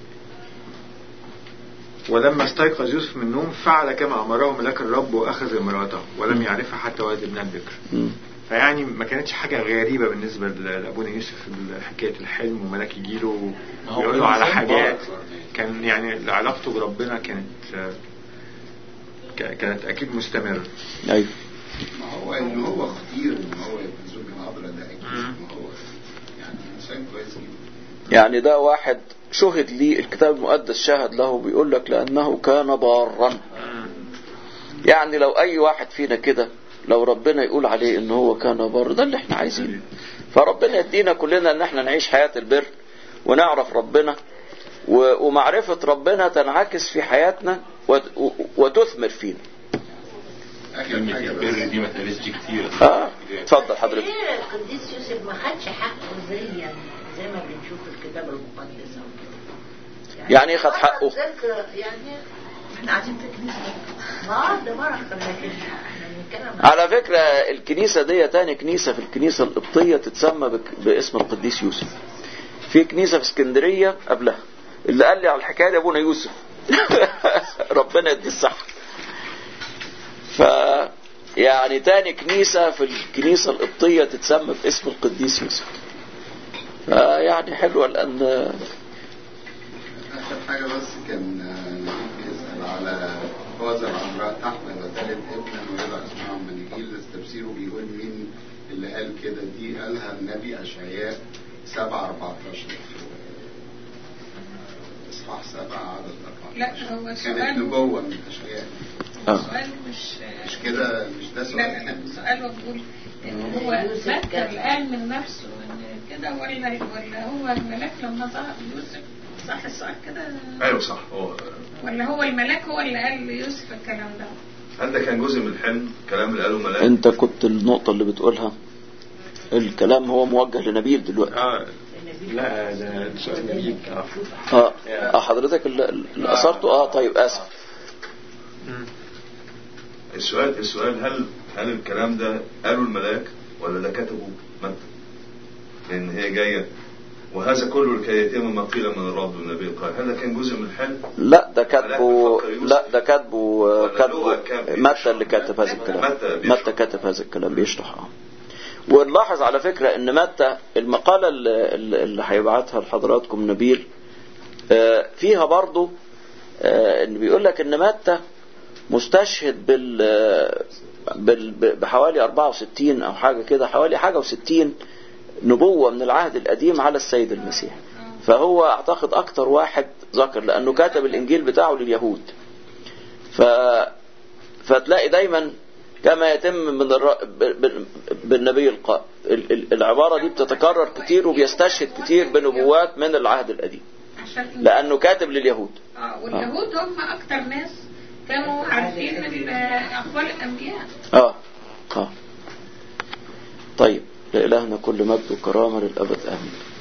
ولما استيقظ يوسف من النوم فعل كما امره ملاك الرب واخذ امراته ولم يعرفها حتى ولد ابنها البكر
مم.
فيعني ما كانتش حاجة غريبة بالنسبة ل- لأبونا يوسف حكاية الحلم وملاك يجيله
هو
ويقول له على
إنسان
حاجات
بركة.
كان يعني علاقته بربنا كانت آه، ك- كانت أكيد مستمرة
ايوه
ما هو ان هو خطير ان هو يبقى زوج العذراء ده اكيد
مم.
ما هو يعني انسان كويس جدا
يعني ده واحد شهد لي الكتاب المقدس شهد له بيقول لك لانه كان بارا يعني لو اي واحد فينا كده لو ربنا يقول عليه ان هو كان بار ده اللي احنا عايزينه فربنا يدينا كلنا ان احنا نعيش حياة البر ونعرف ربنا و- ومعرفة ربنا تنعكس في حياتنا وت- و- وتثمر فينا
اخر
كلمة
حاجه
البر
بس
دي ما اتقالتش كتير
اه اتفضل حضرتك
ليه القديس يوسف ما خدش حقه زي زي ما بنشوف في الكتاب المقدس أو كده؟
يعني ايه خد حقه؟
ذكر يعني احنا قاعدين في كنيسة ما ده مرة لكن احنا بنتكلم
على فكرة الكنيسة دي تاني كنيسة في الكنيسة القبطية تتسمى بك- باسم القديس يوسف في كنيسة في اسكندرية قبلها اللي قال لي على الحكاية دي ابونا يوسف ربنا يدي الصحة ف يعني تاني كنيسة في الكنيسة القبطية تتسمى باسم القديس يوسف فيعني حلوة لأن
اخر حاجه بس كان آه، بيسال على هذا العذراء تحمل وتلد ابنا ويضع اسمه منجيل استفسيره بيقول مين اللي قال كده دي قالها النبي اشعياء 7 14 اصحاح 7 عدد 14
لا هو
كانت
سؤال
نبوه من اشعياء
آه.
سؤال مش
مش كده مش ده
لا
سؤال
لا لا سؤاله بيقول ان هو متى اللي قال من نفسه ان كده ولا ولا هو الملاك لما ظهر يوسف صح السؤال كده
ايوه صح هو
ولا هو الملاك هو اللي قال ليوسف الكلام ده
هل ده كان جزء من الحلم كلام اللي قاله ملاك
انت كنت النقطة اللي بتقولها الكلام هو موجه لنبيل دلوقتي
اه لا ده سؤال جديد اه
اه آه، حضرتك اللي اللي اثرته اه طيب اسف
مم.
السؤال السؤال هل هل الكلام ده قاله الملاك ولا ده كتبه متى؟ لان هي جايه وهذا كله لكي يتم ما قيل من الرب والنبي قال هل ده كان جزء من الحلم؟
لا ده كاتبه
بتفكر يوسف؟
لا ده كاتبه
ولا
كاتبه
لغة كان بيشرح؟
متى اللي كاتب هذا الكلام
متى بيشرح؟
متى كاتب هذا الكلام بيشرح اه ونلاحظ على فكرة ان متى المقالة اللي, اللي هيبعتها لحضراتكم نبيل آه، فيها برضو آه، ان بيقول لك ان متى مستشهد بال بال- بحوالي 64 او حاجة كده حوالي حاجة و60 نبوة من العهد القديم على السيد المسيح فهو اعتقد اكتر واحد ذكر لانه كاتب الانجيل بتاعه لليهود ف فتلاقي دايما كما يتم من الر... ب... ب... بالنبي القائم ال... ال- العبارة دي بتتكرر كتير وبيستشهد كتير بنبوات من العهد القديم
عشان
لأنه كاتب لليهود
اه واليهود هم اكتر ناس كانوا عارفين ال- اقوال الانبياء
اه اه طيب لإلهنا كل مجد وكرامة للأبد آمين